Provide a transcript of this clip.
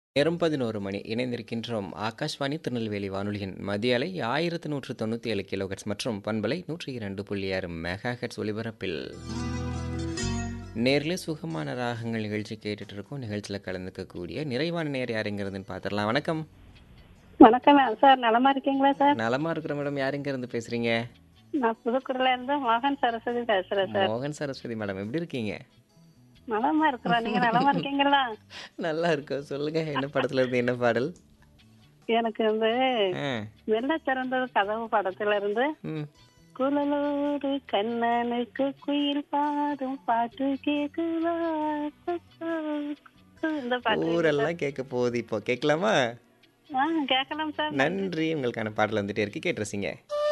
நேரம் பதினோரு மணி இணைந்திருக்கின்றோம் ஆகாஷ்வாணி திருநெல்வேலி வானொலியின் மதிய அலை ஆயிரத்து நூற்று தொண்ணூற்றி ஏழு கிலோஹெட்ஸ் மற்றும் பண்பலை நூற்றி இரண்டு புள்ளி ஆறு மெகா ஹெட்ஸ் ஒலிபரப்பில் நேரில் சுகமான ராகங்கள் நிகழ்ச்சி கேட்டுட்டு இருக்கோம் நிகழ்ச்சியில் கலந்துக்கக்கூடிய நிறைவான நேர் யாருங்கிறதுன்னு பார்த்துடலாம் வணக்கம் வணக்கம் சார் நலமா இருக்கீங்களா சார் நலமா இருக்கிற மேடம் யாருங்க இருந்து பேசுறீங்க நான் புதுக்குடில இருந்து மோகன் சரஸ்வதி பேசுறேன் சார் மோகன் சரஸ்வதி மேடம் எப்படி இருக்கீங்க நலமா இருக்கிறோம் நீங்க நலமா இருக்கீங்களா நல்லா இருக்கோம் சொல்லுங்க என்ன படத்துல இருந்து என்ன பாடல் எனக்கு வந்து ஆ வெள்ள திறந்தது கதவு படத்துல இருந்து ம் குழலூரு கண்ணனுக்கு குயில் பாடும் பாட்டு கேக்குதா இந்த பாட்டு ஊரெல்லாம் கேட்க போகுது இப்போ கேட்கலாமா ஆ கேட்கலாம் சார் நன்றி உங்களுக்கான பாடல் வந்துட்டே இருக்கு கேட்டுருசிங்க